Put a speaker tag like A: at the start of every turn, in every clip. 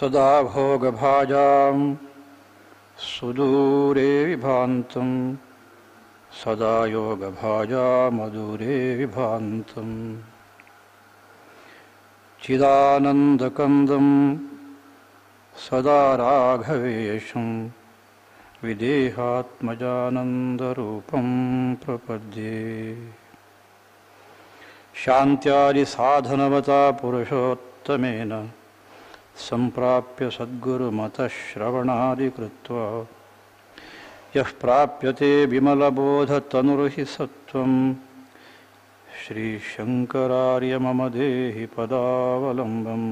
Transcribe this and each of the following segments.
A: सदा भोगभाजां सुदूरे विभान्तं सदा योगभाजा मधुरे विभान्तम् चिदानन्दकन्दं सदा राघवेशं विदेहात्मजानन्दरूपं प्रपद्ये शान्त्यादिसाधनवता पुरुषोत्तमेन सम्प्राप्य सद्गुरुमतश्रवणादिकृत्वा यः प्राप्यते विमलबोधतनुर्हि सत्त्वं श्रीशङ्करार्य मम देहि पदावलम्बम्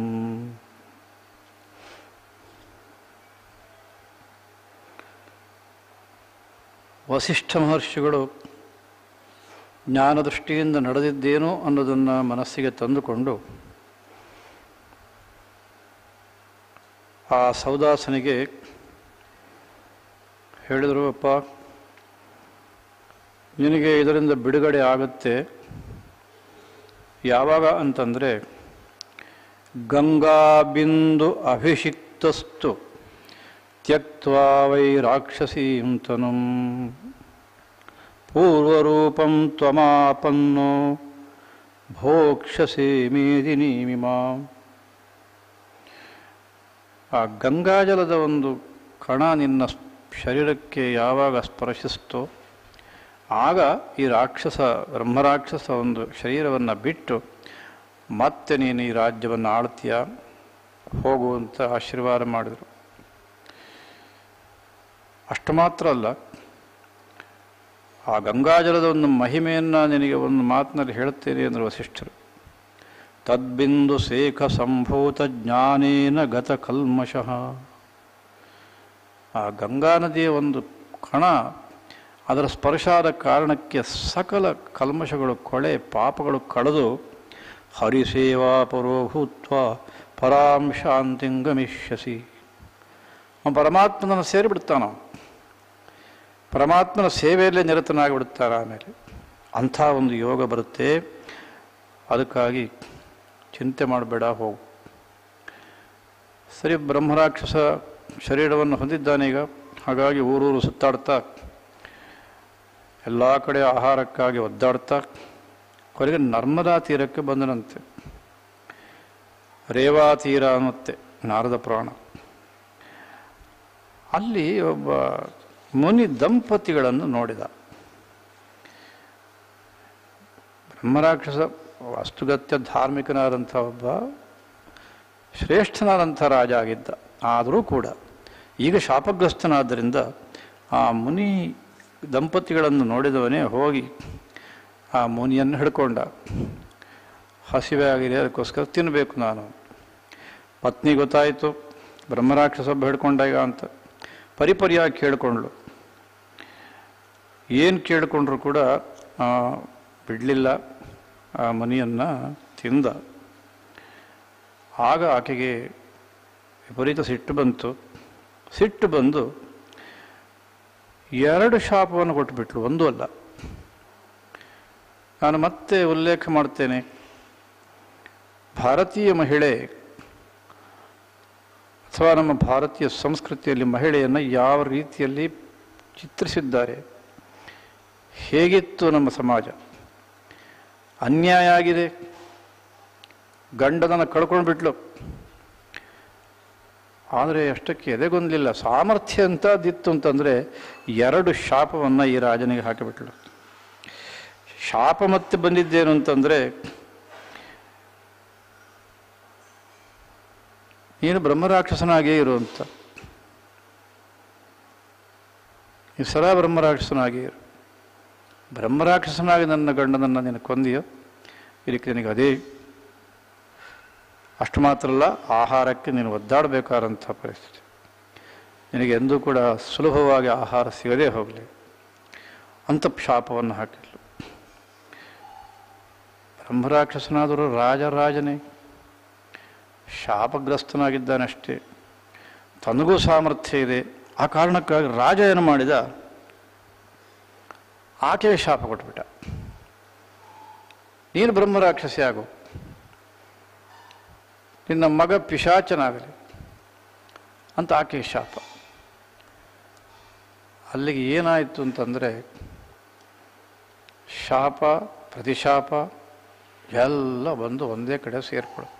A: ವಸಿಷ್ಠ ಮಹರ್ಷಿಗಳು ಜ್ಞಾನದೃಷ್ಟಿಯಿಂದ ನಡೆದಿದ್ದೇನೋ ಅನ್ನೋದನ್ನು ಮನಸ್ಸಿಗೆ ತಂದುಕೊಂಡು ಆ ಸೌದಾಸನಿಗೆ ಹೇಳಿದರು ಅಪ್ಪ ನಿನಗೆ ಇದರಿಂದ ಬಿಡುಗಡೆ ಆಗುತ್ತೆ ಯಾವಾಗ ಅಂತಂದರೆ ಗಂಗಾಬಿಂದು ಅಭಿಷಿಕ್ತಸ್ತು ತ್ಯಕ್ವಾ ವೈ ರಾಕ್ಷಸೀಂ ತನುಂ ಪೂರ್ವರೂಪಂ ತ್ವಮಾಪನ್ನೋ ಭೋಕ್ಷಸೆ ಮೇದಿನೀಮಿಮಾಂ ಆ ಗಂಗಾಜಲದ ಒಂದು ಕಣ ನಿನ್ನ ಶರೀರಕ್ಕೆ ಯಾವಾಗ ಸ್ಪರ್ಶಿಸ್ತೋ ಆಗ ಈ ರಾಕ್ಷಸ ಬ್ರಹ್ಮರಾಕ್ಷಸ ಒಂದು ಶರೀರವನ್ನು ಬಿಟ್ಟು ಮತ್ತೆ ನೀನು ಈ ರಾಜ್ಯವನ್ನು ಆಳ್ತೀಯ ಹೋಗುವಂತ ಆಶೀರ್ವಾದ ಮಾಡಿದರು ಅಷ್ಟು ಮಾತ್ರ ಅಲ್ಲ ಆ ಗಂಗಾಜಲದ ಒಂದು ಮಹಿಮೆಯನ್ನು ನಿನಗೆ ಒಂದು ಮಾತಿನಲ್ಲಿ ಹೇಳುತ್ತೇನೆ ಅಂದರೆ ವಸಿಷ್ಠರು ತದ್ಬಿಂದು ಸೇಖ ಸಂಭೂತ ಜ್ಞಾನೇನ ಗತ ಕಲ್ಮಶಃ ಆ ಗಂಗಾ ನದಿಯ ಒಂದು ಕಣ ಅದರ ಸ್ಪರ್ಶ ಆದ ಕಾರಣಕ್ಕೆ ಸಕಲ ಕಲ್ಮಶಗಳು ಕೊಳೆ ಪಾಪಗಳು ಕಳೆದು ಹರಿಸೇವಾ ಪರೋಭೂತ್ವ ಪರಾಂ ಶಾಂತಿಂಗಮಿಷ್ಯಸಿ ಪರಮಾತ್ಮನನ್ನು ಸೇರಿಬಿಡ್ತಾನ ಪರಮಾತ್ಮನ ಸೇವೆಯಲ್ಲೇ ನಿರತನಾಗಿಬಿಡ್ತಾರೆ ಆಮೇಲೆ ಅಂಥ ಒಂದು ಯೋಗ ಬರುತ್ತೆ ಅದಕ್ಕಾಗಿ ಚಿಂತೆ ಮಾಡಬೇಡ ಹೋಗು ಸರಿ ಬ್ರಹ್ಮರಾಕ್ಷಸ ಶರೀರವನ್ನು ಹೊಂದಿದ್ದಾನೆ ಈಗ ಹಾಗಾಗಿ ಊರೂರು ಸುತ್ತಾಡ್ತಾ ಎಲ್ಲ ಕಡೆ ಆಹಾರಕ್ಕಾಗಿ ಒದ್ದಾಡ್ತಾ ಕೊನೆಗೆ ನರ್ಮದಾ ತೀರಕ್ಕೆ ಬಂದನಂತೆ ರೇವಾ ತೀರ ಅನ್ನುತ್ತೆ ನಾರದ ಪುರಾಣ ಅಲ್ಲಿ ಒಬ್ಬ ಮುನಿ ದಂಪತಿಗಳನ್ನು ನೋಡಿದ ಬ್ರಹ್ಮರಾಕ್ಷಸ ವಾಸ್ತುಗತ್ಯ ಧಾರ್ಮಿಕನಾದಂಥ ಒಬ್ಬ ಶ್ರೇಷ್ಠನಾದಂಥ ರಾಜ ಆಗಿದ್ದ ಆದರೂ ಕೂಡ ಈಗ ಶಾಪಗ್ರಸ್ತನಾದ್ದರಿಂದ ಆ ಮುನಿ ದಂಪತಿಗಳನ್ನು ನೋಡಿದವನೇ ಹೋಗಿ ಆ ಮುನಿಯನ್ನು ಹಿಡ್ಕೊಂಡ ಹಸಿವೆ ಆಗಿದೆ ಅದಕ್ಕೋಸ್ಕರ ತಿನ್ನಬೇಕು ನಾನು ಪತ್ನಿ ಗೊತ್ತಾಯಿತು ಬ್ರಹ್ಮರಾಕ್ಷಸ ಹಿಡ್ಕೊಂಡ ಈಗ ಅಂತ ಪರಿಪರಿಯಾಗಿ ಕೇಳಿಕೊಂಡ್ಳು ಏನು ಕೇಳಿಕೊಂಡ್ರು ಕೂಡ ಬಿಡಲಿಲ್ಲ ಆ ಮನಿಯನ್ನು ತಿಂದ ಆಗ ಆಕೆಗೆ ವಿಪರೀತ ಸಿಟ್ಟು ಬಂತು ಸಿಟ್ಟು ಬಂದು ಎರಡು ಶಾಪವನ್ನು ಕೊಟ್ಟುಬಿಟ್ಲು ಒಂದು ಅಲ್ಲ ನಾನು ಮತ್ತೆ ಉಲ್ಲೇಖ ಮಾಡ್ತೇನೆ ಭಾರತೀಯ ಮಹಿಳೆ ಅಥವಾ ನಮ್ಮ ಭಾರತೀಯ ಸಂಸ್ಕೃತಿಯಲ್ಲಿ ಮಹಿಳೆಯನ್ನು ಯಾವ ರೀತಿಯಲ್ಲಿ ಚಿತ್ರಿಸಿದ್ದಾರೆ ಹೇಗಿತ್ತು ನಮ್ಮ ಸಮಾಜ ಅನ್ಯಾಯ ಆಗಿದೆ ಗಂಡನನ್ನು ಕಳ್ಕೊಂಡು ಬಿಟ್ಲು ಆದರೆ ಅಷ್ಟಕ್ಕೆ ಎದೆಗೊಂದಲಿಲ್ಲ ಸಾಮರ್ಥ್ಯ ಅಂತದಿತ್ತು ಅಂತಂದರೆ ಎರಡು ಶಾಪವನ್ನು ಈ ರಾಜನಿಗೆ ಹಾಕಿಬಿಟ್ಲು ಶಾಪ ಮತ್ತೆ ಬಂದಿದ್ದೇನು ಅಂತಂದರೆ ನೀನು ಬ್ರಹ್ಮರಾಕ್ಷಸನಾಗೇ ಇರು ಅಂತ ಈ ಸರ ಬ್ರಹ್ಮರಾಕ್ಷಸನಾಗಿ ಇರು ಬ್ರಹ್ಮರಾಕ್ಷಸನಾಗಿ ನನ್ನ ಗಂಡನನ್ನು ನೀನು ಕೊಂದಿಯೋ ಇದಕ್ಕೆ ನಿನಗೆ ಅದೇ ಅಷ್ಟು ಮಾತ್ರ ಅಲ್ಲ ಆಹಾರಕ್ಕೆ ನೀನು ಒದ್ದಾಡಬೇಕಾದಂಥ ಪರಿಸ್ಥಿತಿ ನಿನಗೆ ಎಂದೂ ಕೂಡ ಸುಲಭವಾಗಿ ಆಹಾರ ಸಿಗದೇ ಹೋಗಲಿ ಅಂತ ಶಾಪವನ್ನು ಹಾಕಿಲ್ಲ ಬ್ರಹ್ಮರಾಕ್ಷಸನಾದರೂ ರಾಜರಾಜನೇ ಶಾಪಗ್ರಸ್ತನಾಗಿದ್ದಾನಷ್ಟೇ ತನಗೂ ಸಾಮರ್ಥ್ಯ ಇದೆ ಆ ಕಾರಣಕ್ಕಾಗಿ ರಾಜ ಏನು ಮಾಡಿದ ಆಕೆಯ ಶಾಪ ಕೊಟ್ಬಿಟ್ಟ ನೀನು ಬ್ರಹ್ಮರಾಕ್ಷಸಿ ಆಗು ನಿನ್ನ ಮಗ ಪಿಶಾಚನಾಗಲಿ ಅಂತ ಆಕೆ ಶಾಪ ಅಲ್ಲಿಗೆ ಏನಾಯಿತು ಅಂತಂದರೆ ಶಾಪ ಪ್ರತಿಶಾಪ ಎಲ್ಲ ಬಂದು ಒಂದೇ ಕಡೆ ಸೇರ್ಕೊಳುತ್ತೆ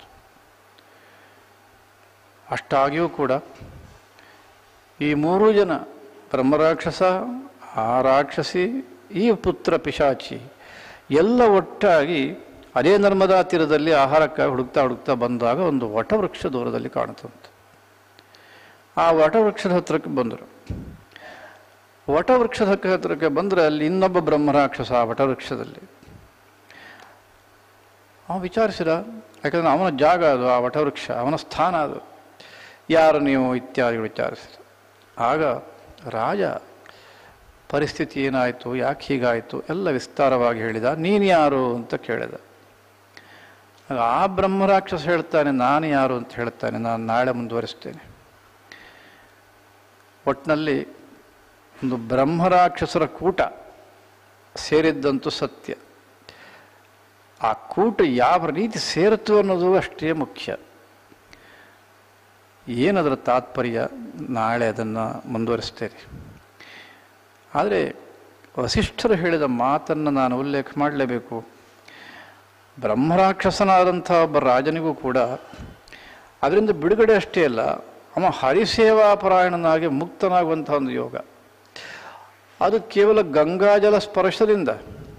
A: ಅಷ್ಟಾಗಿಯೂ ಕೂಡ ಈ ಮೂರೂ ಜನ ಬ್ರಹ್ಮರಾಕ್ಷಸ ಆ ರಾಕ್ಷಸಿ ಈ ಪುತ್ರ ಪಿಶಾಚಿ ಎಲ್ಲ ಒಟ್ಟಾಗಿ ಅದೇ ನರ್ಮದಾ ತೀರದಲ್ಲಿ ಆಹಾರಕ್ಕಾಗಿ ಹುಡುಕ್ತಾ ಹುಡುಕ್ತಾ ಬಂದಾಗ ಒಂದು ವಟವೃಕ್ಷ ದೂರದಲ್ಲಿ ಕಾಣುತ್ತಂತೆ ಆ ವಟವೃಕ್ಷದ ಹತ್ರಕ್ಕೆ ಬಂದರು ವಟವೃಕ್ಷದ ಹತ್ರಕ್ಕೆ ಬಂದರೆ ಅಲ್ಲಿ ಇನ್ನೊಬ್ಬ ಬ್ರಹ್ಮರಾಕ್ಷಸ ಆ ವಟವೃಕ್ಷದಲ್ಲಿ ಅವ ವಿಚಾರಿಸಿದ ಯಾಕಂದ್ರೆ ಅವನ ಜಾಗ ಅದು ಆ ವಟವೃಕ್ಷ ಅವನ ಸ್ಥಾನ ಅದು ಯಾರು ನೀವು ಇತ್ಯಾದಿಗಳು ವಿಚಾರಿಸಿದ ಆಗ ರಾಜ ಪರಿಸ್ಥಿತಿ ಏನಾಯಿತು ಯಾಕೆ ಹೀಗಾಯಿತು ಎಲ್ಲ ವಿಸ್ತಾರವಾಗಿ ಹೇಳಿದ ನೀನು ಯಾರು ಅಂತ ಕೇಳಿದ ಆಗ ಆ ಬ್ರಹ್ಮರಾಕ್ಷಸ ಹೇಳ್ತಾನೆ ನಾನು ಯಾರು ಅಂತ ಹೇಳ್ತಾನೆ ನಾನು ನಾಳೆ ಮುಂದುವರಿಸ್ತೇನೆ ಒಟ್ಟಿನಲ್ಲಿ ಒಂದು ಬ್ರಹ್ಮರಾಕ್ಷಸರ ಕೂಟ ಸೇರಿದ್ದಂತೂ ಸತ್ಯ ಆ ಕೂಟ ಯಾವ ರೀತಿ ಸೇರಿತು ಅನ್ನೋದು ಅಷ್ಟೇ ಮುಖ್ಯ ಏನದರ ತಾತ್ಪರ್ಯ ನಾಳೆ ಅದನ್ನು ಮುಂದುವರಿಸ್ತೇನೆ ಆದರೆ ವಸಿಷ್ಠರು ಹೇಳಿದ ಮಾತನ್ನು ನಾನು ಉಲ್ಲೇಖ ಮಾಡಲೇಬೇಕು ಬ್ರಹ್ಮರಾಕ್ಷಸನಾದಂಥ ಒಬ್ಬ ರಾಜನಿಗೂ ಕೂಡ ಅದರಿಂದ ಬಿಡುಗಡೆ ಅಷ್ಟೇ ಅಲ್ಲ ಅವ ಹರಿಸೇವಾಪರಾಯಣನಾಗಿ ಮುಕ್ತನಾಗುವಂಥ ಒಂದು ಯೋಗ ಅದು ಕೇವಲ ಗಂಗಾಜಲ ಸ್ಪರ್ಶದಿಂದ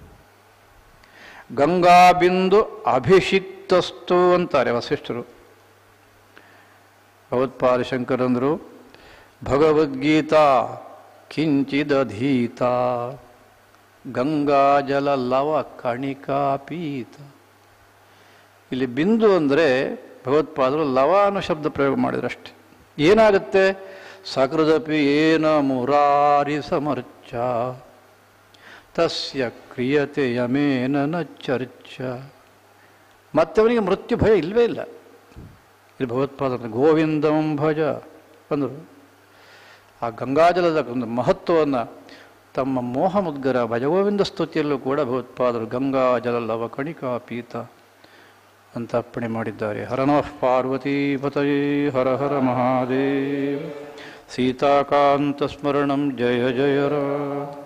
A: ಗಂಗಾಬಿಂದು ಅಭಿಷಿಕ್ತಸ್ತು ಅಂತಾರೆ ವಸಿಷ್ಠರು ಭಗವತ್ಪಾದ ಶಂಕರಂದರು ಭಗವದ್ಗೀತಾ ಕಿಂಚಿದಧೀತ ಗಂಗಾಜಲ ಲವ ಕಣಿಕಾ ಪೀತ ಇಲ್ಲಿ ಬಿಂದು ಅಂದರೆ ಭಗವತ್ಪಾದರು ಲವ ಅನ್ನೋ ಶಬ್ದ ಪ್ರಯೋಗ ಮಾಡಿದ್ರಷ್ಟೆ ಏನಾಗುತ್ತೆ ಸಕೃದಪಿ ಏನ ಮುರಾರಿ ಸಮರ್ಚ ತಸ್ಯ ಕ್ರಿಯತೆ ಯಮೇನ ನ ಚರ್ಚ ಮತ್ತೆ ಅವನಿಗೆ ಮೃತ್ಯು ಭಯ ಇಲ್ಲವೇ ಇಲ್ಲ ಇಲ್ಲಿ ಭಗವತ್ಪಾದ ಗೋವಿಂದಂ ಭಜ ಅಂದರು ಆ ಗಂಗಾಜಲದ ಒಂದು ಮಹತ್ವವನ್ನು ತಮ್ಮ ಮೋಹ ಮುದ್ಗರ ಭಜಗೋವಿಂದ ಸ್ತುತಿಯಲ್ಲೂ ಕೂಡ ಭಗವತ್ಪಾದರು ಗಂಗಾಜಲ ಲವ ಕಣಿಕಾ ಪೀತ ಅಂತ ಅರ್ಪಣೆ ಮಾಡಿದ್ದಾರೆ ಹರ ನಮಃ ಪಾರ್ವತೀ ಪತಯೇ ಹರ ಹರ ಮಹಾದೇವ ಸೀತಾಕಾಂತ ಸ್ಮರಣಂ ಜಯ ಜಯ ರ